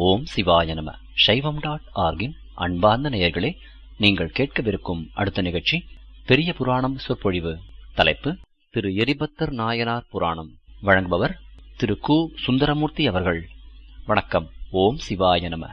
ஓம் சிவாய நம சைவம் டாட் ஆர்கின் அன்பார்ந்த நேயர்களே நீங்கள் கேட்கவிருக்கும் அடுத்த நிகழ்ச்சி பெரிய புராணம் சொற்பொழிவு தலைப்பு திரு எரிபத்தர் நாயனார் புராணம் வழங்குபவர் திரு கு சுந்தரமூர்த்தி அவர்கள் வணக்கம் ஓம் சிவாய நம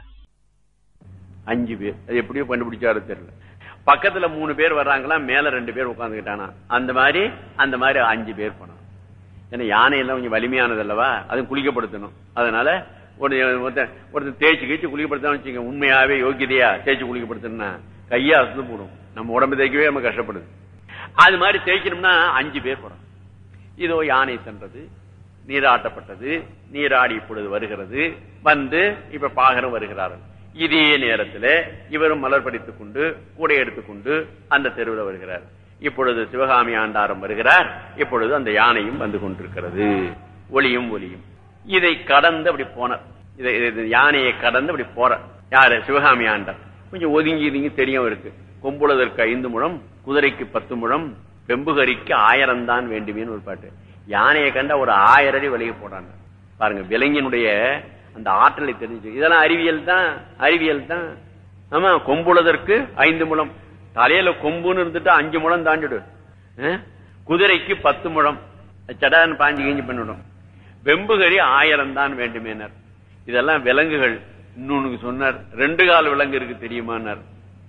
அஞ்சு பேர் அது எப்படியோ கண்டுபிடிச்சாரு தெரியல பக்கத்துல மூணு பேர் வர்றாங்களா மேல ரெண்டு பேர் உட்காந்துக்கிட்டானா அந்த மாதிரி அந்த மாதிரி அஞ்சு பேர் போனான் ஏன்னா யானை எல்லாம் கொஞ்சம் வலிமையானது அல்லவா அது குளிக்கப்படுத்தணும் அதனால ஒரு ஒருத்தன் ஒருத்தன் தேய்ச்சி கீச்சு குளிக்கப்படுத்தணும் வச்சுங்க உண்மையாவே யோகியதையா தேய்ச்சி குளிக்கப்படுத்தணும்னா கையா அசந்து போடும் நம்ம உடம்பு தேய்க்கவே நம்ம கஷ்டப்படுது அது மாதிரி தேய்க்கணும்னா அஞ்சு பேர் போறோம் இதோ யானை சென்றது நீராட்டப்பட்டது நீராடி இப்பொழுது வருகிறது வந்து இப்ப பாகரம் வருகிறார்கள் இதே நேரத்தில் இவரும் மலர் படித்துக் கொண்டு கூடை எடுத்துக்கொண்டு அந்த தெருவில் வருகிறார் இப்பொழுது சிவகாமி ஆண்டாரம் வருகிறார் இப்பொழுது அந்த யானையும் வந்து கொண்டிருக்கிறது ஒளியும் ஒளியும் இதை கடந்து அப்படி போனார் இதை இதை- யானையை கடந்து அப்படி போற யாரு சிவகாமி ஆண்டார் கொஞ்சம் ஒதுங்கி ஒதுங்கி தெரியும் இருக்கு கொம்புளதற்கு ஐந்து முழம் குதிரைக்கு பத்து முழம் வெம்புகரிக்கு ஆயிரம் தான் வேண்டுமேன்னு ஒரு பாட்டு யானையை கண்டா ஒரு ஆயிரம் அடி விலகி போடாங்க பாருங்க விலங்கினுடைய அந்த ஆற்றலை தெரிஞ்சு இதெல்லாம் அறிவியல் தான் அறிவியல் தான் ஆமா கொம்புளதற்கு ஐந்து முழம் தலையில கொம்புன்னு இருந்துட்டு அஞ்சு முழம் தாண்டிடு அஹ்? குதிரைக்கு பத்து முழம் சடான்னு பாஞ்சு கிஞ்சி பண்ணிவிடும் வெம்புகரி ஆயிரம் தான் வேண்டுமேனர் இதெல்லாம் விலங்குகள் இன்னொன்னு சொன்னார் ரெண்டு கால் விலங்கு இருக்கு தெரியுமானார்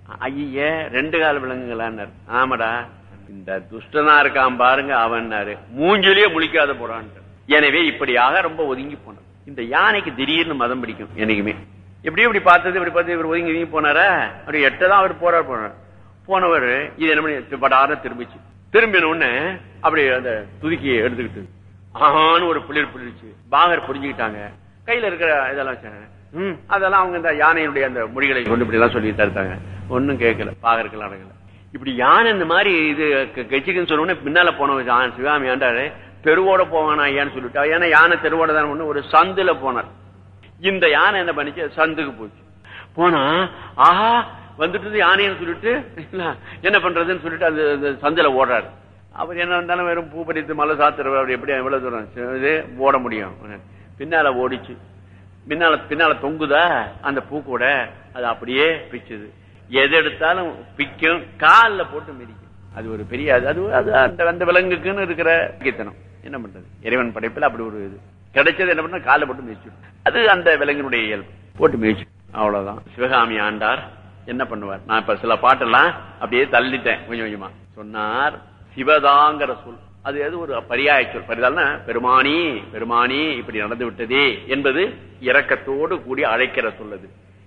ஐய ரெண்டு கால் விலங்குகளான்னார் ஆமாடா இந்த துஷ்டனா இருக்கான் பாருங்க அவன்னாரு மூஞ்சிலேயே முழிக்காத போறான்ட்டு எனவே இப்படியாக ரொம்ப ஒதுங்கி போனார் இந்த யானைக்கு திடீர்னு மதம் பிடிக்கும் என்னைக்குமே எப்படி இப்படி பார்த்தது இப்படி பார்த்து இவர் ஒதுங்கி ஒதுங்கி போனாரா அப்படி எட்டதான் அவர் போறார் போனார் போனவர் இது என்ன பண்ணி படாத திரும்பிச்சு திரும்பின உடனே அப்படி அந்த துதுக்கியை எடுத்துக்கிட்டு ஆஹான்னு ஒரு புளிர் புளிர்ச்சு பாகர் புரிஞ்சுக்கிட்டாங்க கையில இருக்கிற இதெல்லாம் வச்சாங்க ம் அதெல்லாம் அவங்க இந்த யானையினுடைய அந்த மொழிகளை கொண்டு இப்படி எல்லாம் சொல்லி தடுத்தாங்க ஒன்னும் கேட்கல பாகருக்கெல்லாம் அடங்கல இப்படி யானை இந்த மாதிரி இது கட்சிக்குன்னு சொன்ன உடனே பின்னால போனவங்க ஆ- சிவகாமி ஆண்டாரு தெருவோட போவானா ஐயான்னு சொல்லிட்டா ஏன்னா யானை தெருவோட தான் ஒண்ணு ஒரு சந்துல போனார் இந்த யானை என்ன பண்ணிச்சு சந்துக்கு போச்சு போனா ஆஹா வந்துட்டு யானைன்னு சொல்லிட்டு இல்ல, என்ன பண்றதுன்னு சொல்லிட்டு அது அது சந்தில ஓடுறாரு அவர் என்ன இருந்தாலும் வெறும் பூ பறித்து மலை சாத்துறவர் அவர் எப்படி எவ்வளவு தூரம் சரி, இது ஓட முடியும் பின்னால ஓடிச்சு பின்னால பின்னால தொங்குதா அந்த பூ கூட அது அப்படியே பிச்சுது எது எடுத்தாலும் பிக்கும் கால்ல போட்டு மிதிக்கும் அது ஒரு பெரிய அது அது அது அந்த அந்த விலங்குக்குன்னு இருக்கிற கீத்தனம் என்ன பண்றது இறைவன் படைப்புல அப்படி ஒரு இது கிடைச்சது என்ன பண்ண காலை போட்டு மிதிச்சுடும் அது அந்த விலங்கினுடைய இயல்பு போட்டு மிதிச்சு அவ்வளவுதான் சிவகாமி ஆண்டார் என்ன பண்ணுவார் நான் இப்ப சில பாட்டெல்லாம் அப்படியே தள்ளிட்டேன் கொஞ்சம் கொஞ்சமா சொன்னார் சிவதாங்கிற சொல் அது எது ஒரு பரியாய சொல் பரிதால்னா பெருமானி பெருமானி இப்படி நடந்து விட்டதே என்பது இரக்கத்தோடு கூடி அழைக்கிற சொல்லது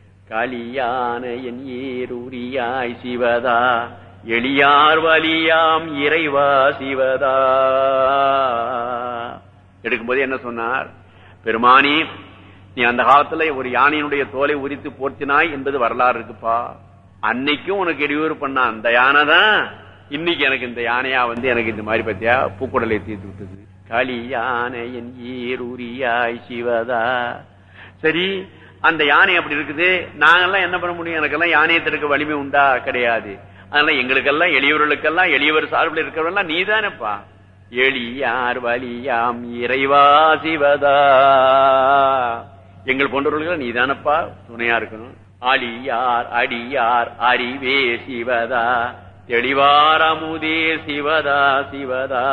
காளியான என் ஏரூரியாய் சிவதா எளியார் வலியாம் இறைவா சிவதா எடுக்கும்போது என்ன சொன்னார் பெருமானி நீ அந்த காலத்துல ஒரு யானையினுடைய தோலை உரித்து போர்த்தினாய் என்பது வரலாறு இருக்குப்பா அன்னைக்கும் உனக்கு இடையூறு பண்ண அந்த யானை தான் இன்னைக்கு எனக்கு இந்த யானையா வந்து எனக்கு இந்த மாதிரி பத்தியா பூக்குடலை தீர்த்து விட்டது களி யானை என் ஈரூரியாய் சிவதா சரி அந்த யானை அப்படி இருக்குது நாங்கெல்லாம் என்ன பண்ண முடியும் எனக்கெல்லாம் யானையை தடுக்க வலிமை உண்டா கிடையாது அதனால எங்களுக்கெல்லாம் எளியவர்களுக்கெல்லாம் எளியவர் சார்பில் இருக்கிறவெல்லாம் நீதானப்பா எளியார் வலியாம் இறைவா சிவதா எங்கள் போன்றவர்களுக்கு நீதானப்பா துணையா இருக்கணும் அடியார் அடியார் அறிவே சிவதா தெளிவார் அமுதே சிவதா சிவதா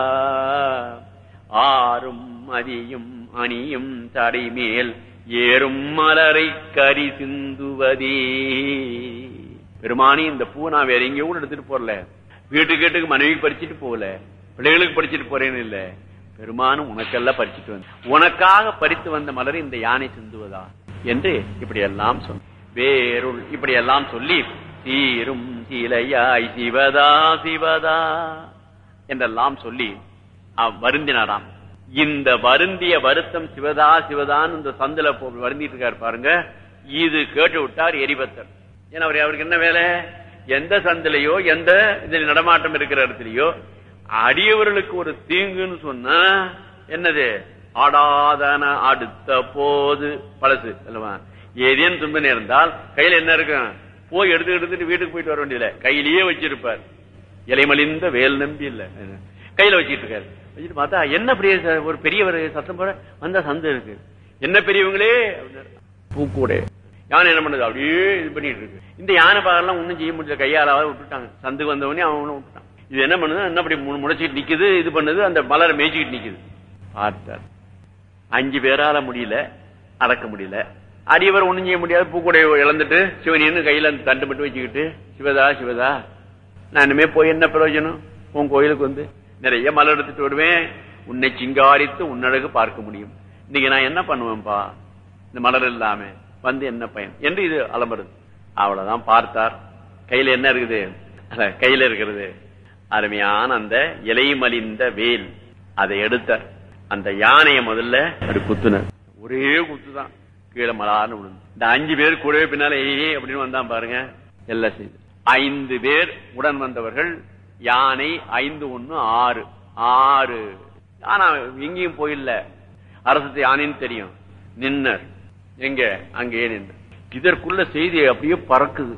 ஆறும் மதியும் அணியும் தடைமேல் ஏறும் மலரை கரி சிந்துவதே பெருமானி இந்த பூ நான் வேற எங்கேயும் கூட எடுத்துட்டு போறல வீட்டுக்கு வீட்டுக்கு மனைவி பறிச்சுட்டு போகல பிள்ளைகளுக்கு பறிச்சுட்டு போறேன்னு இல்ல பெருமானும் உனக்கெல்லாம் பறிச்சுட்டு வந்து உனக்காக பறித்து வந்த மலர் இந்த யானை சிந்துவதா என்று இப்படி எல்லாம் சொன்ன வேருள் இப்படி எல்லாம் சொல்லி சீரும் சீலையாய் சிவதா சிவதா என்றெல்லாம் சொல்லி அவ் வருந்தினாராம் இந்த வருந்திய வருத்தம் சிவதா சிவதான் இந்த சந்தில போ- வருந்திட்டு இருக்காரு பாருங்க இது கேட்டு விட்டார் எரிபத்தர் ஏன்னா அவர் அவருக்கு என்ன வேலை எந்த சந்திலையோ எந்த இதில் நடமாட்டம் இருக்கிற இடத்துலயோ அடியவர்களுக்கு ஒரு தீங்குன்னு சொன்னா என்னது ஆடாதன அடுத்த போது பழசு அல்லவா ஏதேனும் துன்ப நேர்ந்தால் கையில என்ன இருக்கும் போய் எடுத்து எடுத்துட்டு வீட்டுக்கு போயிட்டு வர வேண்டியதில்லை கையிலேயே வச்சிருப்பார் இலைமலிந்த வேல் நம்பி இல்ல கையில வச்சிட்டு இருக்காரு வச்சுட்டு பார்த்தா என்ன பெரிய ச- ஒரு பெரியவர் சத்தம் போட வந்தா சந்து இருக்கு என்ன பெரியவங்களே அப்படின்னாரு. பூக்கூடை யானை என்ன பண்ணுது அப்படியே இது பண்ணிட்டு இருக்கு இந்த யானை பாகெல்லாம் ஒண்ணும் செய்ய முடியல கையாலாவது விட்டுட்டாங்க சந்துக்கு வந்தவனே அவன் ஒண்ணும் விட்டுட்டான் இது என்ன பண்ணுது என்ன அப்படி மு- முளைச்சிட்டு நிக்குது இது பண்ணுது அந்த மலரை மேய்ச்சிக்கிட்டு நிக்குது பார்த்தார் அஞ்சு பேரால முடியல அடக்க முடியல அடியவர் ஒண்ணும் செய்ய முடியாது பூக்கூடை இழந்துட்டு சிவனின்னு கையில அந்த தண்டு மட்டும் வச்சுக்கிட்டு சிவதா சிவதா நான் இனிமே போய் என்ன பிரயோஜனம் உன் கோயிலுக்கு வந்து நிறைய மலர் எடுத்துட்டு வருவேன் உன்னை சிங்காரித்து உன்னழகு பார்க்க முடியும் இன்னைக்கு நான் என்ன பண்ணுவேன்பா இந்த மலர் இல்லாம வந்து என்ன பயன் என்று இது அலம்புறது அவ்வளவுதான் பார்த்தார் கையில என்ன இருக்குது அத கையில இருக்கிறது அருமையான அந்த இலை மலிந்த வேல் அதை எடுத்தார் அந்த யானையை முதல்ல அப்படி குத்துனார் ஒரே குத்துதான் கீழே மலார்னு விழுந்து இந்த அஞ்சு பேர் கூடவே பின்னால ஏய் அப்படின்னு வந்தான் பாருங்க எல்லாம் செய்து ஐந்து பேர் உடன் வந்தவர்கள் யானை ஐந்து ஒண்ணு ஆறு ஆறு ஆனா எங்கேயும் போயில்ல அரசு யானைன்னு தெரியும் நின்னர் எங்க அங்கே நின்று இதற்குள்ள செய்தி அப்படியே பறக்குது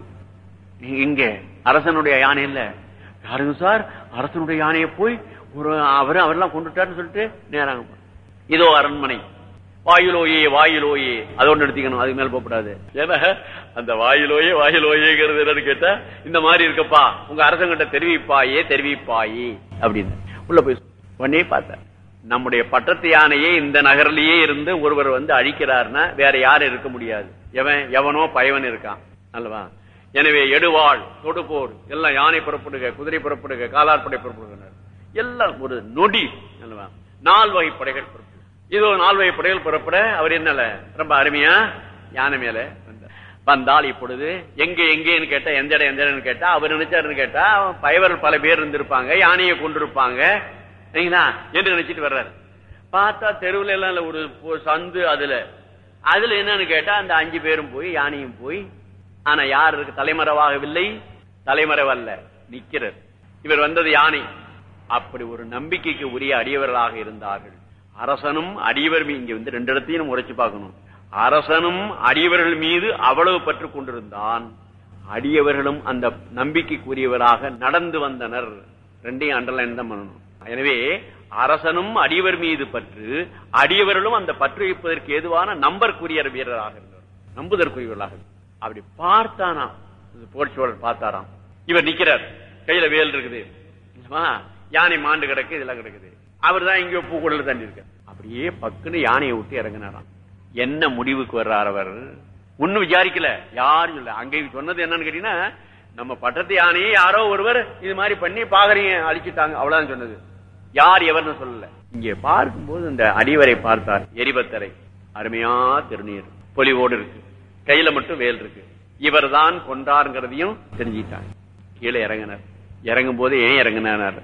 இங்க அரசனுடைய யானை இல்ல யாருங்க சார் அரசனுடைய யானையை போய் ஒரு அவர் அவரெல்லாம் கொண்டுட்டாருன்னு சொல்லிட்டு நேராங்க போறாங்க. இதோ அரண்மனை வாயிலோயே வாயிலோயே அதோட எடுத்துக்கணும் அதுக்கு மேல போகக்கூடாது ஏன்னா அந்த வாயிலோயே வாயிலோயேங்கிறது என்னன்னு கேட்டா இந்த மாதிரி இருக்கப்பா உங்க அரசங்கிட்ட தெரிவிப்பாயே தெரிவிப்பாயே அப்படின்னு உள்ள போய் உடனே பார்த்தார் நம்முடைய பட்டத்து யானையே இந்த நகர்லயே இருந்து ஒருவர் வந்து அழிக்கிறார்னா வேற யாரும் இருக்க முடியாது எவன் எவனோ பயவன் இருக்கான் அல்லவா எனவே எடுவாள் தொடுபோர் எல்லாம் யானை புறப்படுக குதிரை புறப்படுக காலாற்படை புறப்படுகின்றனர் எல்லாம் ஒரு நொடி அல்லவா நால் வகை படைகள் புறப்படும் இதோ நால் வகை படைகள் புறப்பட அவர் என்னல ரொம்ப அருமையா யானை மேல வந்தார் வந்தால் இப்பொழுது எங்க எங்கேன்னு கேட்டா எந்த இடம் எந்த இடம்னு கேட்டா அவர் நினைச்சாருன்னு கேட்டா பயவர்கள் பல பேர் இருந்திருப்பாங்க யானையை கொண்டிருப்பாங்க சரிங்களா என்று நினைச்சிட்டு வர்றாரு பார்த்தா தெருவுல எல்லாம் இல்ல, ஒரு ஒரு சந்து அதுல அதுல என்னன்னு கேட்டா அந்த அஞ்சு பேரும் போய் யானையும் போய் ஆனா யார் இருக்கு தலைமறைவாகவில்லை தலைமறைவல்ல நிக்கிறார் இவர் வந்தது யானை அப்படி ஒரு நம்பிக்கைக்கு உரிய அடியவர்களாக இருந்தார்கள் அரசனும் அடியவர் மீ- இங்க வந்து ரெண்டு இடத்தையும் நம்ம உரைச்சு பார்க்கணும் அரசனும் அடியவர்கள் மீது அவ்வளவு பற்று கொண்டிருந்தான் அடியவர்களும் அந்த நம்பிக்கைக்குரியவராக நடந்து வந்தனர் ரெண்டையும் அண்டர்லைன் தான் பண்ணணும் எனவே அரசனும் அடியவர் மீது பற்று அடியவர்களும் அந்த பற்று வைப்பதற்கு ஏதுவான நம்பர்க்குரிய வீரராக இருந்தார் நம்புதற்குரியவர்களாக அப்படி பார்த்தானா போர்ச்சுவல் பார்த்தாராம் இவர் நிக்கிறார் கையில வேல் இருக்குது ஆமா, யானை மாண்டு கிடக்கு இதெல்லாம் கிடக்குது அவர் தான் இங்கேயோ பூக்குடல தண்ணி இருக்கு அப்படியே பக்குன்னு யானையை விட்டு இறங்கினாராம் என்ன முடிவுக்கு வர்றார் அவர் ஒண்ணும் விசாரிக்கல யாரும் இல்ல அங்க சொன்னது என்னன்னு கேட்டீங்கன்னா நம்ம பட்டத்து யானையை யாரோ ஒருவர் இது மாதிரி பண்ணி பாகரையும் அழிச்சிட்டாங்க அவ்வளவுதான் சொன்னது யார் எவர்னு சொல்லல இங்கே பார்க்கும்போது இந்த அடிவரை பார்த்தார் எரிபத்தரை அருமையா திருநீர் பொலிவோடு இருக்கு கையில மட்டும் வேல் இருக்கு இவர்தான் கொண்டாருங்கிறதையும் தெரிஞ்சிட்டாங்க கீழே இறங்கினார் இறங்கும் போது ஏன் இறங்கினார்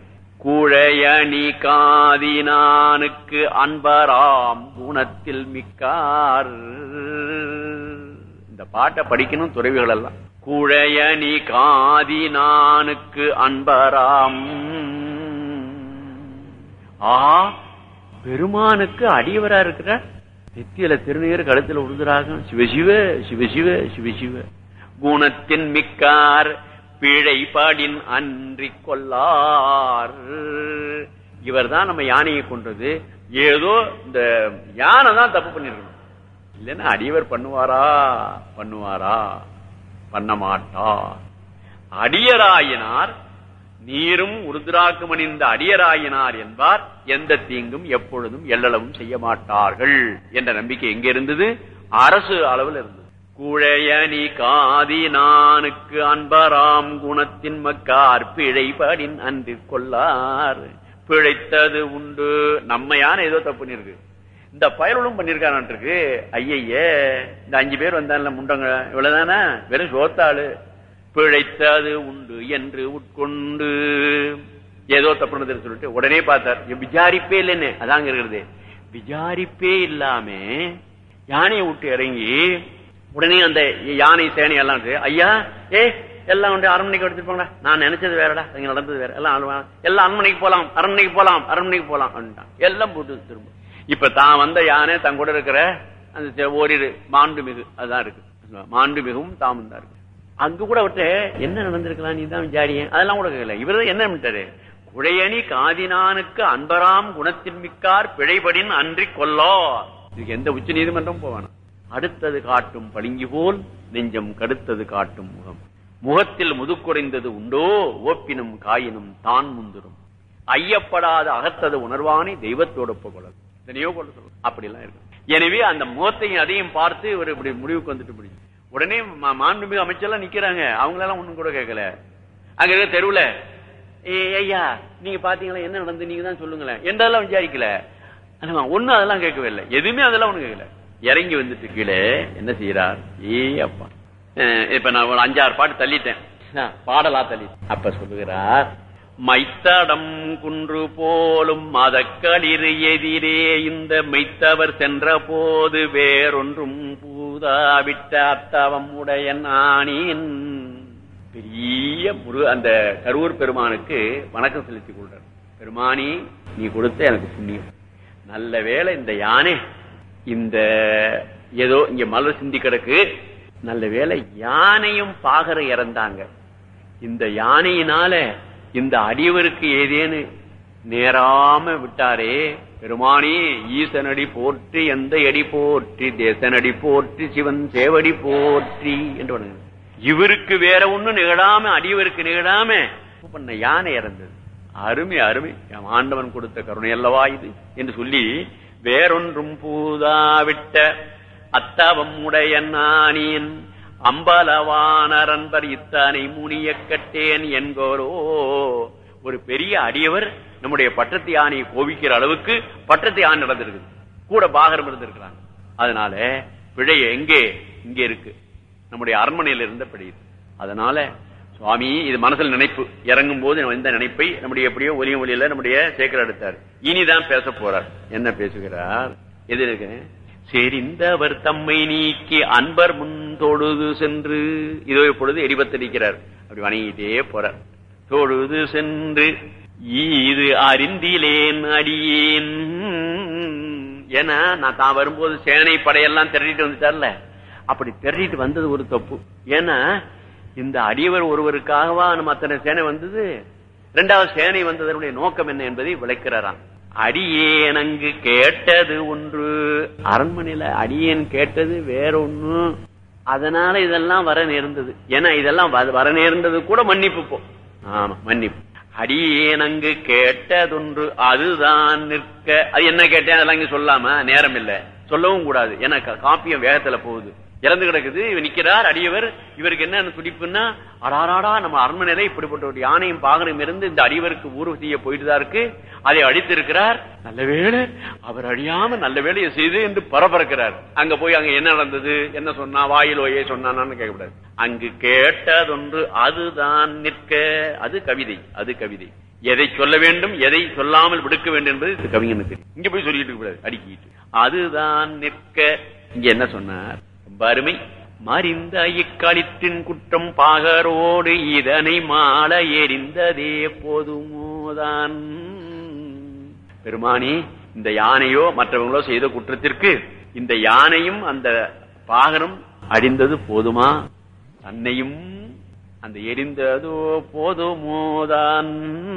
கூழையணி காதினானுக்கு அன்பராம் குணத்தில் மிக்கார் இந்த பாட்டை படிக்கணும் துறவிகள் எல்லாம் குழையணி காதினானுக்கு அன்பராம் ஆ பெருமானுக்கு அடியவரா இருக்கிற நெத்தியில திருநீர் கழுத்துல விழுந்துறாங்க சிவசிவ சிவசிவ சிவசிவ குணத்தின் மிக்கார் பிழைபாடின் அன்றி கொல்லார் இவர்தான் நம்ம யானையை கொன்றது ஏதோ இந்த யானை தான் தப்பு பண்ணிருக்கணும் இல்லைன்னா அடியவர் பண்ணுவாரா பண்ணுவாரா பண்ண மாட்டார் அடியராயினார் நீரும் உருதுராக்கம் அணிந்த அடியராயினார் என்பார் எந்த தீங்கும் எப்பொழுதும் எல்லளவும் செய்ய மாட்டார்கள் என்ற நம்பிக்கை எங்க இருந்தது அரசு அளவில் இருந்தது குழையணி காதி நானுக்கு அன்பராம் குணத்தின் மக்கார் பிழைபடின் அன்று கொள்ளார் பிழைத்தது உண்டு நம்ம யானை ஏதோ தப்பு பண்ணிருக்கு இந்த பயலும் பண்ணிருக்கான் இருக்கு ஐயையே இந்த அஞ்சு பேர் வந்தான்ல முண்டங்க இவ்வளவுதானே வெறும் சோத்தாளு பிழைத்தது உண்டு என்று உட்கொண்டு ஏதோ தப்புனது சொல்லிட்டு உடனே பார்த்தார் இங்க விசாரிப்பே இல்லைன்னு அதாங்க இருக்கிறது விசாரிப்பே இல்லாம யானையை விட்டு இறங்கி உடனே அந்த யானை சேனை எல்லாம் இருக்கு. ஐயா ஏ எல்லாம் வந்து அரண்மனைக்கு எடுத்துட்டு போங்களா நான் நினைச்சது வேறடா இங்க நடந்தது வேற எல்லாம் அனுவ- எல்லாம் அரண்மனைக்கு போலாம் அரண்மனைக்கு போலாம் அரண்மனைக்கு போலாம் அப்படின்ட்டான் எல்லாம் போட்டு திரும்ப இப்ப தான் வந்த யானை தன் கூட இருக்கிற அந்த செ- ஓரிரு மாண்பு மிகு அதுதான் இருக்கு மாண்பு மிகவும் தாமும் தான் இருக்கு அங்க கூட விட்டு என்ன நடந்திருக்கலாம் நீ தான் விசாரியன் அதெல்லாம் கூட கேட்கல இவர் என்ன பண்ணிட்டாரு குழையணி காதினானுக்கு அன்பராம் குணத்தின் மிக்கார் பிழைபடின் அன்றி கொல்லோ இதுக்கு எந்த உச்ச நீதிமன்றம் போவானா அடுத்தது காட்டும் பளிங்கு போல் நெஞ்சம் கடுத்தது காட்டும் முகம் முகத்தில் முதுக்குறைந்தது உண்டோ ஓப்பினும் காயினும் தான் முந்துரும் ஐயப்படாத அகத்தது உணர்வானி தெய்வத்தோடு ஒப்புக்கொள்ளது எத்தனையோ கொள்ள சொல்லும் அப்படி எல்லாம் இருக்கு எனவே அந்த முகத்தையும் அதையும் பார்த்து இவர் இப்படி முடிவுக்கு வந்துட்டு முடியும் உடனே மா- மாண்புமிகு அமைச்சர்லாம் நிக்கிறாங்க அவங்களெல்லாம் ஒண்ணும் கூட கேட்கல அங்க இருக்க தெருவுல "ஏய், ஐயா நீங்க பாத்தீங்களா என்ன நடந்து நீங்க தான் சொல்லுங்களேன் என்றெல்லாம் விசாரிக்கல ஆனா, ஒண்ணும் அதெல்லாம் கேட்கவே இல்லை எதுவுமே அதெல்லாம் ஒண்ணும் கேட்கல இறங்கி வந்துட்டு கீழே என்ன செய்யறார் ஏ அப்பா அஹ் இப்ப நான் ஒரு அஞ்சாறு பாட்டு தள்ளிட்டேன் அஹ் பாடலா தள்ளி அப்ப சொல்லுகிறார் மைத்தடம் குன்று போலும் மதக்களிறு எதிரே இந்த மெய்த்தவர் சென்ற போது வேறொன்றும் பூதாவிட்ட அத்தவம் உடைய நாணின் பெரிய முரு அந்த கரூர் பெருமானுக்கு வணக்கம் செலுத்திக் கொள்றார் பெருமானி நீ கொடுத்த எனக்கு புண்ணியம் நல்ல வேளை இந்த யானை இந்த ஏதோ இங்க மலர் சிந்தி கிடக்கு நல்ல வேளை யானையும் பாகர இறந்தாங்க இந்த யானையினால இந்த அடியவருக்கு ஏதேன்னு நேராம விட்டாரே பெருமானி ஈசனடி போற்றி எந்த அடி போற்றி தேசனடி போற்றி சிவன் சேவடி போற்றி என்று வணங்குகிறார். இவருக்கு வேற ஒண்ணும் நிகழாம அடியவருக்கு நிகழாம பண்ண யானை இறந்தது அருமை அருமை என் ஆண்டவன் கொடுத்த கருணை அல்லவா இது என்று சொல்லி வேறொன்றும் பூதாவிட்ட அத்தவம் உடைய நாணியன் அம்பலவானரன்பர் இத்தனை முனிய கட்டேன் என்கோரோ ஒரு பெரிய அடியவர் நம்முடைய பட்டத்து யானையை கோவிக்கிற அளவுக்கு பட்டத்து யானை நடந்திருக்கு கூட பாகரம் இருந்திருக்கிறாங்க அதனால பிழை எங்கே இங்கே இருக்கு நம்முடைய அரண்மனையில் இருந்த பிழை இது. அதனால சுவாமி இது மனசில் நினைப்பு இறங்கும் போது இந்த நினைப்பை நம்முடைய எப்படியோ ஒலியும் ஒலியில நம்முடைய சேக்கர் எடுத்தார் இனிதான் பேச போறார் என்ன பேசுகிறார் எது இருக்கு செறிந்தவர் தம்மை நீக்கி அன்பர் முன் தொழுது சென்று இதோ இப்பொழுது எரிபத்தடிக்கிறார் அப்படி வணங்கிட்டே போறார் தொழுது சென்று ஈது அறிந்திலேன் அடியேன் ஏன்னா நான் தான் வரும்போது சேனை படையெல்லாம் திரட்டிட்டு வந்துட்டார்ல அப்படி திரட்டிட்டு வந்தது ஒரு தப்பு ஏன்னா இந்த அடியவர் ஒருவருக்காகவா நம்ம அத்தனை சேனை வந்தது இரண்டாவது சேனை வந்ததனுடைய நோக்கம் என்ன என்பதை விளக்கிறாராம் அடியேன் அங்கு கேட்டது ஒன்று அரண்மனையில அடியேன் கேட்டது வேற ஒண்ணு அதனால இதெல்லாம் வர நேர்ந்தது ஏன்னா இதெல்லாம் வ- வர நேர்ந்தது கூட மன்னிப்பு போ ஆமா மன்னிப்பு அடியேன் அங்கு கேட்டதொன்று அதுதான் நிற்க அது என்ன கேட்டேன் அதெல்லாம் இங்க சொல்லாம நேரம் இல்ல சொல்லவும் கூடாது ஏன்னா கா- காப்பியம் வேகத்துல போகுது இறந்து கிடக்குது இவர் நிக்கிறார் அடியவர் இவருக்கு என்ன துடிப்புன்னா அடாராடா நம்ம அரண்மனையில இப்படிப்பட்ட ஒரு யானையும் பாகனும் இருந்து இந்த அடியவருக்கு ஊர்வு செய்ய போயிட்டு தான் இருக்கு அதை அடித்திருக்கிறார் நல்ல வேளை அவர் அழியாம நல்ல வேலையை செய்து என்று பரபரக்கிறார் அங்க போய் அங்க என்ன நடந்தது என்ன சொன்னா வாயில் ஓயே சொன்னான்னு கேட்கக்கூடாது அங்கு கேட்டதொன்று அதுதான் நிற்க அது கவிதை அது கவிதை எதை சொல்ல வேண்டும் எதை சொல்லாமல் விடுக்க வேண்டும் என்பது இது கவிஞனுக்கு தெரியும் இங்க போய் சொல்லிட்டு இருக்க கூடாது அடிக்கிட்டு அதுதான் நிற்க இங்க என்ன சொன்னார் ரொம்ப அருமை மறிந்த இக்களிற்றின் குற்றம் பாகரோடு இதனை மால எரிந்ததே போதுமோதான் பெருமானி இந்த யானையோ மற்றவங்களோ செய்த குற்றத்திற்கு இந்த யானையும் அந்த பாகனும் அடிந்தது போதுமா தன்னையும் அந்த எரிந்ததோ போதுமோதான்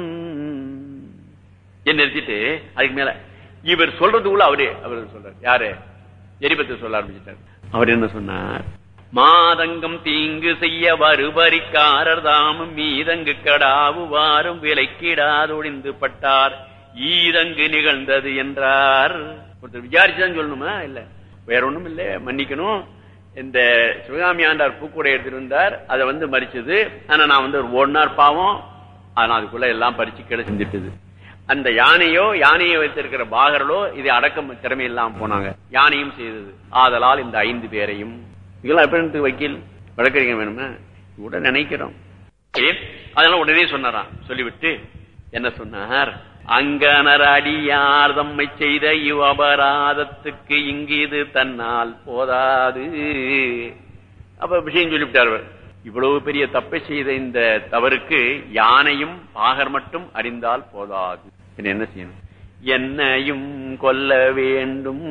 என்ன நிறுத்திட்டு அதுக்கு மேல இவர் சொல்றதுக்குள்ள அவரே அவர் சொல்றார் யாரு எரிபத்தை சொல்ல ஆரம்பிச்சிட்டார் அவர் என்ன சொன்னார் மாதங்கம் தீங்கு செய்ய வருபரிக்காரர் தாமும் மீதங்கு கடாவு வாரும் விலைக்கிடாதொழிந்து பட்டார் ஈதங்கு நிகழ்ந்தது என்றார் ஒருத்தர் விசாரிச்சுதான் சொல்லணுமா இல்ல வேற ஒண்ணும் இல்ல மன்னிக்கணும் இந்த சிவகாமி ஆண்டார் பூக்கூடை எடுத்திருந்தார் அதை வந்து மறிச்சது ஆனா நான் வந்து ஒரு ஓடினார் பாவம் ஆனா அதுக்குள்ள எல்லாம் பறிச்சு கீழே செஞ்சுட்டது அந்த யானையோ யானையை வைத்திருக்கிற பாகர்களோ இதை அடக்கம் திறமை இல்லாம போனாங்க யானையும் செய்தது ஆதலால் இந்த ஐந்து பேரையும் இதெல்லாம் எப்படி வக்கீல் வழக்கறிஞர் வேணுமா கூட நினைக்கிறோம் ஏன்? அதனால உடனே சொன்னாராம் சொல்லிவிட்டு என்ன சொன்னார் அங்கனர் அடியார் தம்மை செய்த இவ் அபராதத்துக்கு இங்கு இது தன்னால் போதாது அப்ப விஷயம் சொல்லிவிட்டார் அவர். இவ்வளவு பெரிய தப்பை செய்த இந்த தவறுக்கு யானையும் பாகர் மட்டும் அறிந்தால் போதாது பின்ன என்ன செய்யணும் என்னையும் கொல்ல வேண்டும்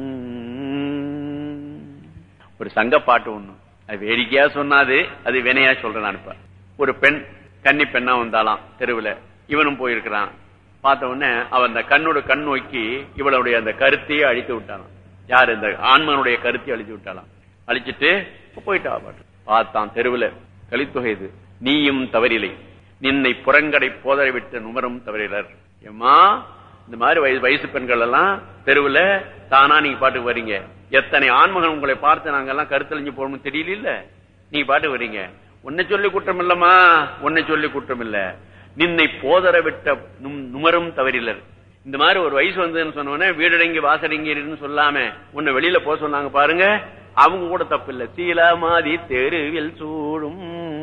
ஒரு சங்க பாட்டு ஒண்ணு அது வேடிக்கையா சொன்னாது அது வினையா சொல்றேன் நான் இப்ப ஒரு பெண் கன்னி பெண்ணா வந்தாலாம் தெருவுல இவனும் போயிருக்கிறான் பார்த்த உடனே அவன் அந்த கண்ணோட கண் நோக்கி இவளுடைய அந்த கருத்தையே அழித்து விட்டானாம் யார் இந்த ஆன்மனுடைய கருத்தை அழிச்சு விட்டாலாம் அழிச்சிட்டு போயிட்டா பாட்டு பார்த்தான் தெருவுல கலித்தொகை இது நீயும் தவறிலை நின்னை புறங்கடை போதரை விட்ட நுமரும் தவறிலர் ஏம்மா இந்த மாதிரி வயசு வயசு பெண்கள் எல்லாம் தெருவுல தானா நீங்க பாட்டுக்கு வர்றீங்க எத்தனை ஆண்மகன் உங்களை பார்த்து நாங்க எல்லாம் கருத்தழிஞ்சு போகணும்னு தெரியல இல்ல நீங்க பாட்டு வர்றீங்க உன்னை சொல்லி குற்றம் இல்லம்மா உன்னை சொல்லி குற்றம் இல்ல நின்னை போதர விட்ட நும்- நுமரும் தவறிலர் இந்த மாதிரி ஒரு வயசு வந்ததுன்னு சொன்னோடனே வீடடங்கி வாசடங்கின்னு சொல்லாம உன்னை வெளியில போக சொன்னாங்க பாருங்க அவங்க கூட தப்பு இல்ல சீலமாதி தெருவில் சூடும்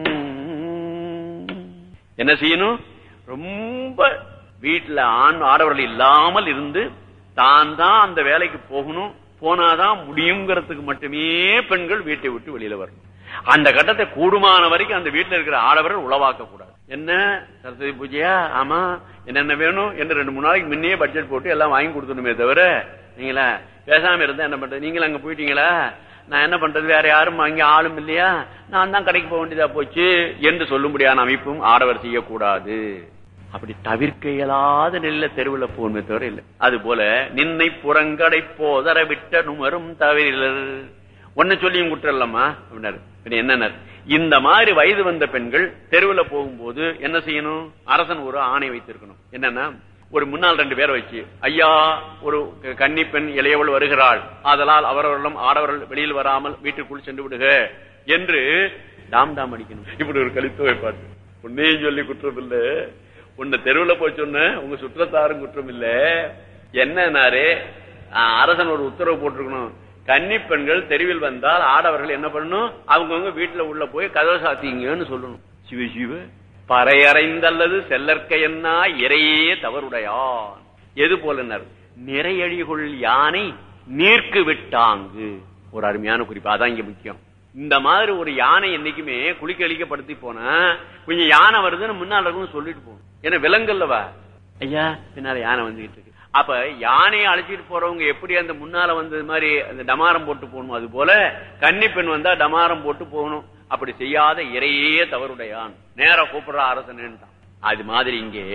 என்ன செய்யணும் ரொம்ப வீட்டுல ஆண் ஆடவர்கள் இல்லாமல் இருந்து தான் தான் அந்த வேலைக்கு போகணும் போனாதான் முடியுங்கிறதுக்கு மட்டுமே பெண்கள் வீட்டை விட்டு வெளியில வரணும் அந்த கட்டத்தை கூடுமான வரைக்கும் அந்த வீட்டுல இருக்கிற ஆடவர்கள் உளவாக்க கூடாது என்ன சரஸ்வதி பூஜையா ஆமா என்னென்ன வேணும் என்று ரெண்டு மூணு நாளைக்கு முன்னே பட்ஜெட் போட்டு எல்லாம் வாங்கி கொடுத்துணுமே தவிர நீங்களா பேசாம இருந்தா என்ன பண்றது நீங்களும் அங்க போயிட்டீங்களா நான் என்ன பண்றது வேற யாரும் அங்க ஆளும் இல்லையா நான் தான் கடைக்கு போக வேண்டியதா போச்சு என்று சொல்லும்படியான அமைப்பும் ஆடவர் செய்யக்கூடாது அப்படி தவிர்க்க இயலாத நிலையில தெருவுல போகணுமே தவிர இல்லை அது போல நின்னை புறங்கடை போதர விட்ட நுமரும் தவிரர் ஒன்னு சொல்லியும் குற்றல்லம்மா அப்படின்னாரு பின்ன என்னன்னா இந்த மாதிரி வயது வந்த பெண்கள் தெருவுல போகும்போது என்ன செய்யணும் அரசன் ஒரு ஆணை வைத்திருக்கணும் என்னன்னா ஒரு முன்னாள் ரெண்டு பேரை வச்சு ஐயா ஒரு கன்னி பெண் இளையவள் வருகிறாள் ஆதலால் அவரவர்களும் ஆடவர்கள் வெளியில் வராமல் வீட்டுக்குள் சென்று விடுக என்று டாம் டாம் அடிக்கணும் இப்படி ஒரு கலித்துவை பார்த்து உன்னையும் சொல்லி குற்றம் இல்ல உன்னை தெருவுல போய் சொன்ன உங்க சுற்றத்தாரும் குற்றம் இல்ல என்னன்னாரு ஆஹ், அரசன் ஒரு உத்தரவு போட்டிருக்கணும் கன்னி பெண்கள் தெருவில் வந்தால் ஆடவர்கள் என்ன பண்ணணும் அவங்கவுங்க வீட்டுல உள்ள போய் கதவை சாத்திங்கன்னு சொல்லணும் சிவ சிவ பறையறைந்தல்லது செல்லற்க என்ன இறையே தவறுடையான் எது போலனர் நிறையழிகுள் யானை நீர்க்கு விட்டாங்கு ஒரு அருமையான குறிப்பு அதான் இங்க முக்கியம் இந்த மாதிரி ஒரு யானை என்னைக்குமே குளிக்க அழிக்கப்படுத்தி போனா கொஞ்சம் யானை வருதுன்னு முன்னால இருக்கும்னு சொல்லிட்டு போகணும் ஏன்னா விலங்கல்லவா ஐயா பின்னால யானை வந்துகிட்டு இருக்கு அப்ப யானையை அழைச்சிட்டு போறவங்க எப்படி அந்த முன்னால வந்தது மாதிரி அந்த டமாரம் போட்டு போகணும் அது போல கன்னி பெண் வந்தா டமாரம் போட்டு போகணும் அப்படி செய்யாத இறையே தவறுடையான் நேரா கூப்பிடுற அரசன்ட்டான் அது மாதிரி இங்கே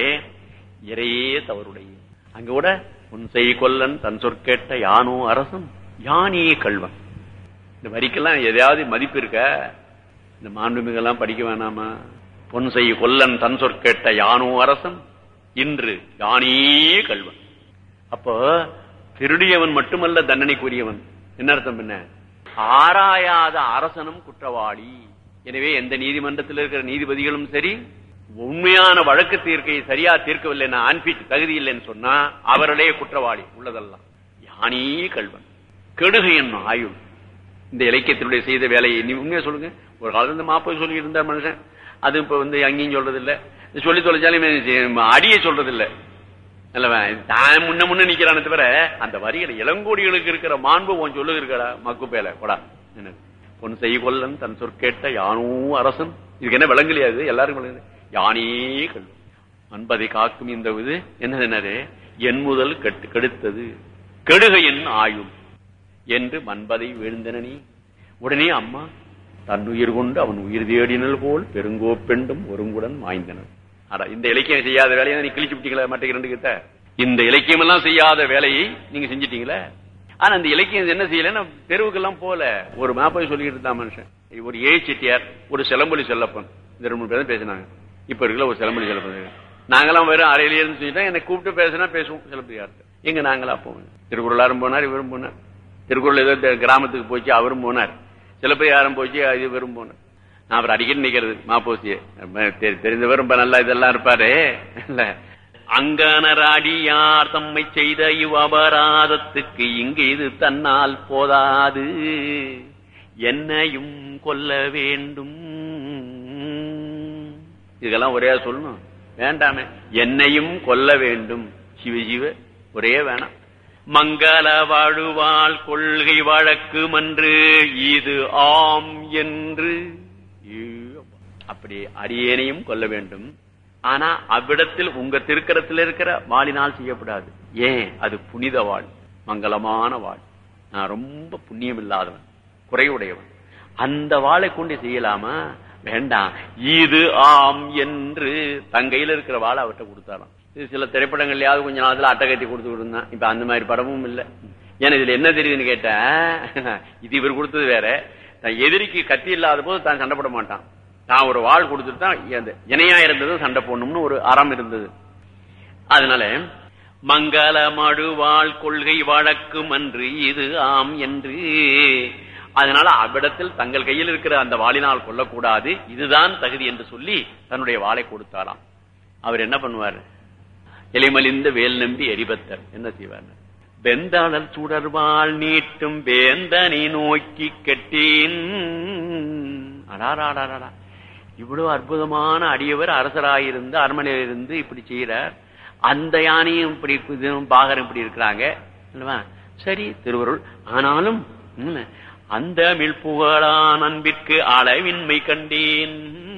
இறையே தவறுடைய அங்க கூட உன் செய் கொல்லன் தன் சொற்கேட்ட யானோ அரசன் யானியே கல்வன் இந்த வரிக்கெல்லாம் எதையாவது மதிப்பு இருக்க இந்த மாண்புமிகெல்லாம் படிக்க வேணாமா பொன் செய் கொல்லன் தன் சொற்கேட்ட யானோ அரசன் இன்று யானே கல்வன் அப்போ திருடியவன் மட்டுமல்ல தண்டனைக்குரியவன் என்ன அர்த்தம் என்ன ஆராயாத அரசனும் குற்றவாளி எனவே எந்த நீதிமன்றத்தில் இருக்கிற நீதிபதிகளும் சரி உண்மையான வழக்கு தீர்க்கையை சரியா தீர்க்கவில்லை அன்பிட் தகுதி இல்லைன்னு சொன்னா அவர்களே குற்றவாளி உள்ளதெல்லாம் யானே கல்வன் கெடுகு என்னும் ஆயுள் இந்த இலக்கியத்தினுடைய செய்த வேலையை நீ உண்மையா சொல்லுங்க ஒரு காலத்துல இந்த மாப்பிள்ளை சொல்லி இருந்தா மனுஷன் அது இப்ப வந்து அங்கேயும் சொல்றது இல்ல சொல்லி தொலைச்சாலும் அடியை சொல்றது இல்ல அல்லவா தான் முன்ன முன்ன நிக்கிறானே தவிர அந்த வரிகளை இளங்கோடிகளுக்கு இருக்கிற மாண்பு உன் சொல்லு இருக்கடா மக்கு பேல கொடா என்ன பொன் செய் கொல்லன் தன் சொற்கேட்ட யானோ அரசன் இதுக்கு என்ன விளங்கலையாது எல்லாரும் விளங்குது யானே கல் அன்பதை காக்கும் இந்த இது என்னது என்னது என் முதல் கெட்டு கெடுத்தது கெடுக என் ஆயுள் என்று மன்பதை வீழ்ந்தனி உடனே அம்மா தன்னுயிர் கொண்டு அவன் உயிர் தேடினல் போல் பெருங்கோப்பெண்டும் ஒருங்குடன் வாய்ந்தனர் அட இந்த இலக்கியம் செய்யாத வேலையை நீ கிழிச்சு விட்டீங்களா மற்ற இரண்டு கிட்ட இந்த இலக்கியம் எல்லாம் செய்யாத வேலையை நீங்க செஞ்சிட்டீங்களே ஆனா அந்த இலக்கியம் என்ன செய்யலன்னா தெருவுக்கெல்லாம் போல ஒரு மேப்பை சொல்லிட்டு இருந்தா மனுஷன் ஒரு ஏ செட்டியார் ஒரு சிலம்பொலி செல்லப்பன் இந்த ரெண்டு மூணு பேரும் பேசினாங்க இப்ப இருக்கல ஒரு சிலம்பொலி செல்லப்பன் நாங்கெல்லாம் வெறும் அறையிலே இருந்து சொல்லிட்டா என்னை கூப்பிட்டு பேசினா பேசுவோம் சிலப்பதிகாரத்தை எங்க நாங்களா போவோம் திருக்குறளாரும் போனார் இவரும் போனார் திருக்குறள் ஏதோ தெ- கிராமத்துக்கு போச்சு அவரும் போனார் சிலப்பதிகாரம் போச்சு இது இவரும் போனார் நான் அவர் அடிக்கடி நிக்கிறது மாப்போசிய தெரிந்தவர் ரொம்ப நல்லா இதெல்லாம் இருப்பாரு இல்ல அங்கனர் அடியார் தம்மை செய்த இவ் அபராதத்துக்கு இங்கு இது தன்னால் போதாது என்னையும் கொல்ல வேண்டும் இதெல்லாம் ஒரே சொல்லணும் வேண்டாமே என்னையும் கொல்ல வேண்டும் சிவ சிவ ஒரே வேணாம் மங்கள வாழுவாள் கொள்கை வழக்கு மன்று இது ஆம் என்று ஏ அப்பா. அப்படி அடியேனையும் கொல்ல வேண்டும் ஆனா அவ்விடத்தில் உங்க திருக்கரத்தில் இருக்கிற வாளினால் செய்யப்படாது ஏன் அது புனித வாழ் மங்களமான வாழ் நான் ரொம்ப புண்ணியம் இல்லாதவன் குறைவுடையவன் அந்த வாளை கொண்டு செய்யலாமா வேண்டாம் இது ஆம் என்று தங்கையில இருக்கிற வாளை அவர்கிட்ட கொடுத்தாராம் இது சில திரைப்படங்கள்லயாவது கொஞ்ச நாளத்துல அட்டை கட்டி கொடுத்து இருந்தான் இப்ப அந்த மாதிரி படமும் இல்ல ஏன்னா இதுல என்ன தெரியுதுன்னு கேட்டா இது இவர் கொடுத்தது வேற தான் எதிரிக்கு கத்தி இல்லாத போது தான் சண்டை போட மாட்டான் தான் ஒரு வாழ் கொடுத்துட்டு தான் அந்த இணையா இருந்தது சண்டை போடணும்னு ஒரு அறம் இருந்தது அதனால மங்கள மடுவாள் கொள்கை வழக்கும் அன்று இது ஆம் என்று அதனால அவ்விடத்தில் தங்கள் கையில் இருக்கிற அந்த வாளினால் கொல்லக்கூடாது இதுதான் தகுதி என்று சொல்லி தன்னுடைய வாளை கொடுத்தாராம் அவர் என்ன பண்ணுவார் எலிமலிந்த வேல் நம்பி எரிபத்தர் என்ன செய்வார் வெந்தாளர் சுடர்வாள் நீட்டும் வேந்தனை நோக்கி கெட்டேன் அடாராடாடா இவ்வளவு அற்புதமான அடியவர் அரசராயிருந்து அரண்மனையில் இருந்து இப்படி செய்யறார் அந்த யானையும் இப்படி இதுவும் பாகரம் இப்படி இருக்கிறாங்க அல்லவா சரி திருவருள் ஆனாலும் ம், அந்த மிழ்புகழான் அன்பிற்கு அளவின்மை கண்டேன்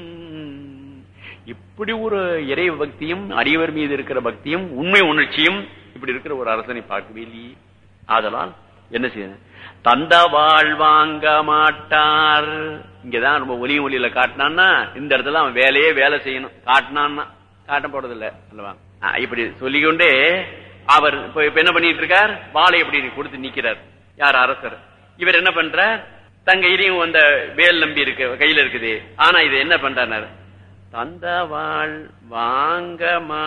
இப்படி ஒரு இறை பக்தியும் அடியவர் மீது இருக்கிற பக்தியும் உண்மை உணர்ச்சியும் இப்படி இருக்கிற ஒரு அரசனை பார்க்கவே இல்லையே ஆதலால் என்ன செய்ய தந்த வாழ் வாங்க மாட்டார் இங்கதான் ரொம்ப ஒலி ஒலியில காட்டினான்னா இந்த இடத்துல அவன் வேலையே வேலை செய்யணும் காட்டினான்னா காட்ட போறது இல்ல அல்லவா ஆ, இப்படி சொல்லிக்கொண்டே அவர் இப்ப இப்ப என்ன பண்ணிட்டு இருக்கார் வாளை இப்படி கொடுத்து நிக்கிறார் யார் அரசர் இவர் என்ன பண்றார் தங்க இதையும் அந்த வேல் நம்பி இருக்கு கையில இருக்குது ஆனா இது என்ன பண்றாரு தந்தவாள் வாங்க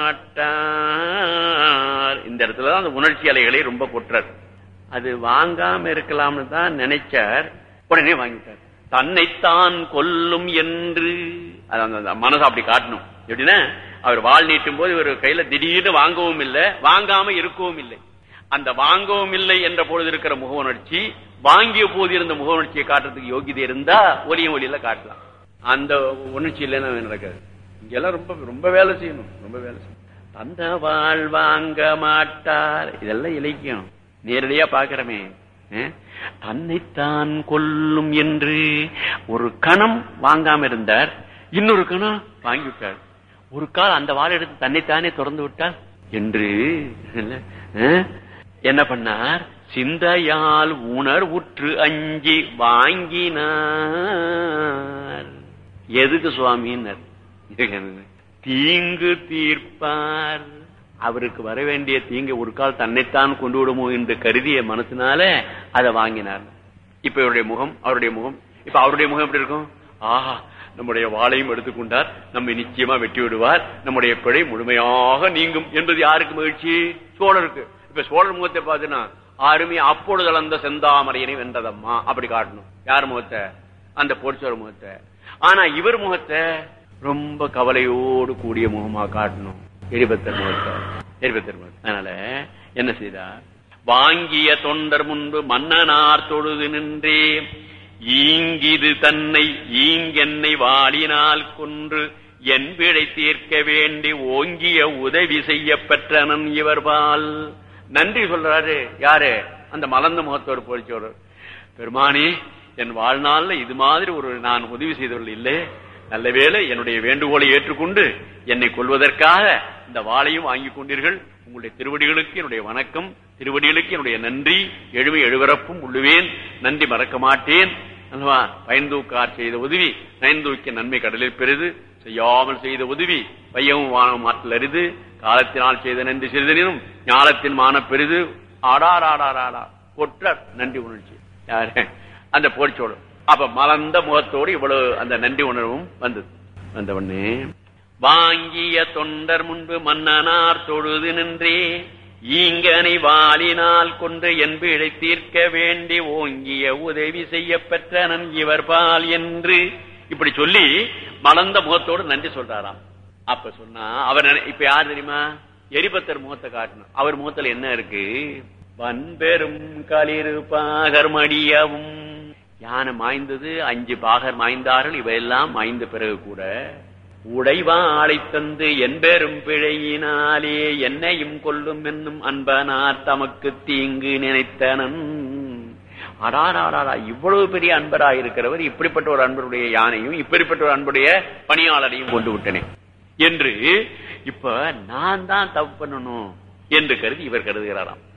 மாட்டார் இந்த இடத்துலதான் அந்த உணர்ச்சி அலைகளை ரொம்ப கொட்டுறார் அது வாங்காம இருக்கலாம்னு தான் நினைச்சார் உடனே வாங்கிட்டார் தன்னைத்தான் கொல்லும் என்று அது அந்த- அந்த மனசை அப்படி காட்டணும் எப்படின்னா அவர் வாழ் நீட்டும் போது இவர் கையில திடீர்னு வாங்கவும் இல்லை வாங்காம இருக்கவும் இல்லை அந்த வாங்கவும் இல்லை என்ற பொழுது இருக்கிற முக உணர்ச்சி வாங்கிய போது இருந்த முக உணர்ச்சியை காட்டுறதுக்கு யோகியதை இருந்தா ஒலியும் ஒலியில காட்டலாம் அந்த உணர்ச்சி இல்லைன்னா நடக்காது இங்கெல்லாம் ரொம்ப ரொம்ப வேலை செய்யணும் ரொம்ப வேலை செய்யணும் அந்த வாழ் வாங்க மாட்டார் இதெல்லாம் இலக்கியம் நேரடியா பாக்குறமே அஹ்? தன்னைத்தான் கொல்லும் என்று ஒரு கணம் வாங்காம இருந்தார் இன்னொரு கணம் வாங்கிவிட்டார் ஒரு கால் அந்த வாழை எடுத்து தன்னைத்தானே திறந்து விட்டார் என்று அஹ்? என்ன பண்ணார் சிந்தையால் உணர்வுற்று அஞ்சி வாங்கினார் எதுக்கு சுவாமின்னர் தீங்கு தீர்ப்பார் அவருக்கு வர வேண்டிய தீங்கு ஒரு கால் தன்னைத்தான் கொண்டு விடுமோ என்று கருதிய மனசினால அதை வாங்கினார் இப்ப இவருடைய முகம் அவருடைய முகம் இப்ப அவருடைய முகம் எப்படி இருக்கும் ஆஹா நம்முடைய வாளையும் எடுத்துக்கொண்டார் நம்மை நிச்சயமா வெட்டி விடுவார் நம்முடைய பிழை முழுமையாக நீங்கும் என்பது யாருக்கு மகிழ்ச்சி சோழருக்கு இப்ப சோழர் முகத்தை பார்த்தீங்கன்னா ஆருமே அப்பொழுது அளந்த செந்தாமரையனை வென்றதம்மா அப்படி காட்டணும் யார் முகத்தை அந்த போர்ச்சோர் முகத்தை ஆனா இவர் முகத்தை ரொம்ப கவலையோடு கூடிய முகமா காட்டணும் எரிபத்தர் முகத்தை எரிபத்தர் முகத்தை அதனால என்ன செய்தார் வாங்கிய தொண்டர் முன்பு மன்னனார் தொழுது நின்றே ஈங்கிது தன்னை ஈங்கென்னை வாளினால் கொன்று என் பிழை தீர்க்க வேண்டி ஓங்கிய உதவி செய்ய பெற்றனன் இவர்பால் நன்றி சொல்றாரு யாரு அந்த மலர்ந்த முகத்தோர் போலிச்சோர் பெருமானே என் வாழ்நாள்ல இது மாதிரி ஒரு நான் உதவி செய்தவர்கள் இல்லை நல்ல வேளை என்னுடைய வேண்டுகோளை ஏற்றுக்கொண்டு என்னை கொள்வதற்காக இந்த வாளையும் வாங்கிக் கொண்டீர்கள் உங்களுடைய திருவடிகளுக்கு என்னுடைய வணக்கம் திருவடிகளுக்கு என்னுடைய நன்றி எழுமை எழுவரப்பும் உள்ளுவேன் நன்றி மறக்க மாட்டேன் அல்லவா பயன்தூக்கார் செய்த உதவி நயன்தூக்கிய நன்மை கடலில் பெரிது செய்யாமல் செய்த உதவி வையமும் வானம் மாற்றல் அரிது காலத்தினால் செய்த நன்றி சிறிதனும் ஞானத்தின் மான பெரிது ஆடார் ஆடார் ஆடா கொற்ற நன்றி உணர்ச்சி யாரு அந்த போர்ச்சோடு அப்ப மலர்ந்த முகத்தோடு இவ்வளவு அந்த நன்றி உணர்வும் வந்தது வந்த உடனே வாங்கிய தொண்டர் முன்பு மன்னனார் தொழுது நின்றே ஈங்கனை வாளினால் கொண்டு என்பு இழை தீர்க்க வேண்டி ஓங்கிய உதவி செய்ய பெற்றனன் இவர் பால் என்று இப்படி சொல்லி மலர்ந்த முகத்தோடு நன்றி சொல்றாராம் அப்ப சொன்னா அவர் நினை- இப்ப யார் தெரியுமா எரிபத்தர் முகத்தை காட்டணும் அவர் முகத்துல என்ன இருக்கு வன்பெரும் களிறு பாகர் மடியவும் யானை மாய்ந்தது அஞ்சு பாகர் மாய்ந்தார்கள் இவையெல்லாம் மாய்ந்த பிறகு கூட உடைவாளை தந்து என்பெரும் பிழையினாலே என்னையும் கொல்லும் என்னும் அன்பனார் தமக்கு தீங்கு நினைத்தனன் அடாராடாரா இவ்வளவு பெரிய அன்பராய் இருக்கிறவர் இப்படிப்பட்ட ஒரு அன்பருடைய யானையும் இப்படிப்பட்ட ஒரு அன்புடைய பணியாளரையும் கொண்டு விட்டனே என்று இப்ப நான் தான் தப்பு பண்ணணும் என்று கருதி இவர் கருதுகிறாராம்